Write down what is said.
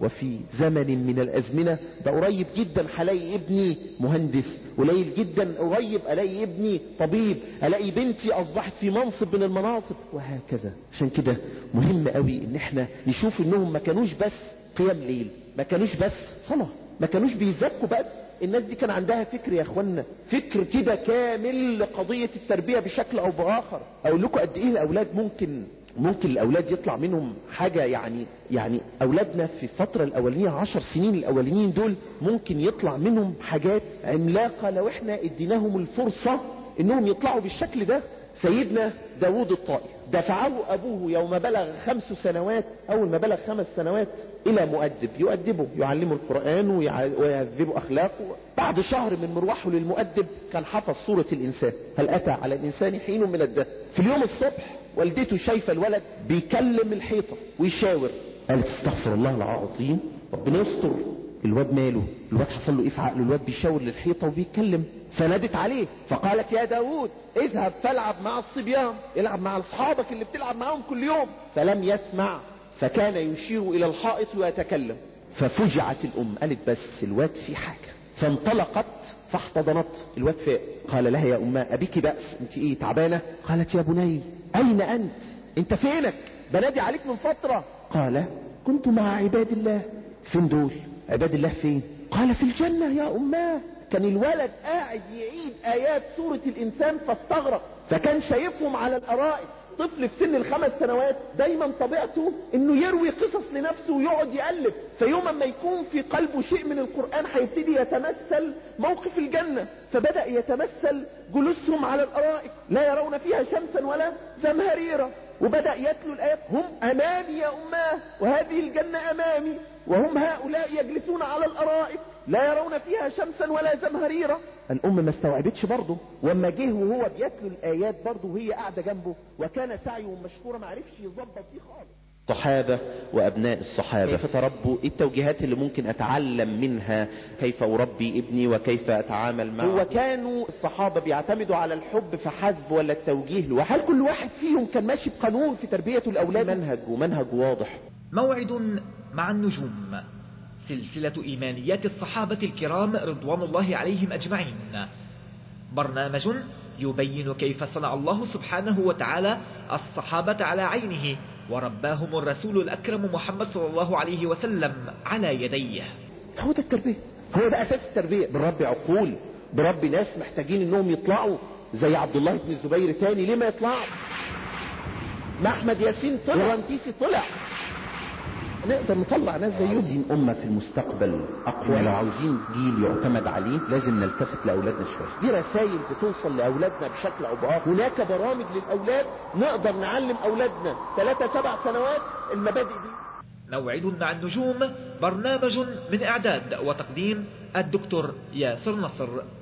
وفي زمن من الأزمنة ده قريب جدا هلاقي ابني مهندس قليل جدا قريب ألاقي ابني طبيب ألاقي بنتي أصبحت في منصب من المناصب وهكذا عشان كده مهم قوي ان احنا نشوف انهم ما كانوش بس قيام ليل ما كانوش بس صلاة ما كانوش بيزكوا بس الناس دي كان عندها فكر يا اخوانا فكر كده كامل لقضية التربية بشكل او باخر اقول لكم قد ايه الاولاد ممكن ممكن الاولاد يطلع منهم حاجة يعني يعني اولادنا في الفترة الاولانية عشر سنين الاولانيين دول ممكن يطلع منهم حاجات عملاقة لو احنا اديناهم الفرصة انهم يطلعوا بالشكل ده سيدنا داود الطائي دفعه ابوه يوم بلغ خمس سنوات اول ما بلغ خمس سنوات الى مؤدب يؤدبه يعلمه القرآن ويهذبه اخلاقه بعد شهر من مروحه للمؤدب كان حفظ سورة الانسان هل اتى على الانسان حين من الدهر في اليوم الصبح والدته شايفة الولد بيكلم الحيطة ويشاور قالت استغفر الله العظيم ربنا يستر الواد ماله الواد حصل له ايه في عقله الواد بيشاور للحيطة وبيتكلم فنادت عليه فقالت يا داود اذهب فالعب مع الصبيان العب مع اصحابك اللي بتلعب معاهم كل يوم فلم يسمع فكان يشير الى الحائط ويتكلم ففجعت الام قالت بس الواد في حاجة فانطلقت فاحتضنت الواد فاق قال لها يا اماه ابيك بأس انت ايه تعبانة قالت يا بني اين انت انت فينك بنادي عليك من فترة قال كنت مع عباد الله فين دول عباد الله فين قال في الجنة يا اماه كان الولد قاعد يعيد ايات سورة الانسان فاستغرب فكان شايفهم على الارائك طفل في سن الخمس سنوات دايما طبيعته انه يروي قصص لنفسه ويقعد يألف فيوم ما يكون في قلبه شيء من القرآن هيبتدي يتمثل موقف الجنة فبدأ يتمثل جلوسهم على الارائك لا يرون فيها شمسا ولا زمهريرا وبدأ يتلو الآيات هم أمامي يا أماه وهذه الجنة أمامي وهم هؤلاء يجلسون على الأرائك لا يرون فيها شمسا ولا زمهريرا الأم ما استوعبتش برضه وما جه وهو بيتلو الآيات برضه وهي قاعدة جنبه وكان سعيه مشكورا ما عرفش يظبط دي خالص صحابة وأبناء الصحابة كيف تربوا إيه التوجيهات اللي ممكن أتعلم منها كيف أربي ابني وكيف أتعامل معه هو كانوا الصحابة بيعتمدوا على الحب فحسب ولا التوجيه له هل كل واحد فيهم كان ماشي بقانون في تربية الأولاد منهج ومنهج واضح موعد مع النجوم سلسلة إيمانيات الصحابة الكرام رضوان الله عليهم أجمعين برنامج يبين كيف صنع الله سبحانه وتعالى الصحابة على عينه ورباهم الرسول الأكرم محمد صلى الله عليه وسلم على يديه هو ده التربية هو ده أساس التربية بربي عقول بربي ناس محتاجين انهم يطلعوا زي عبد الله بن الزبير تاني ليه ما يطلعوا ما احمد ياسين طلع ورنتيسي طلع نقدر نطلع ناس زيهم عاوزين أمة في المستقبل أقوى لو عاوزين جيل يعتمد عليه لازم نلتفت لأولادنا شوية دي رسائل بتوصل لأولادنا بشكل أو بآخر هناك برامج للأولاد نقدر نعلم أولادنا ثلاثة سبع سنوات المبادئ دي موعد مع النجوم برنامج من إعداد وتقديم الدكتور ياسر نصر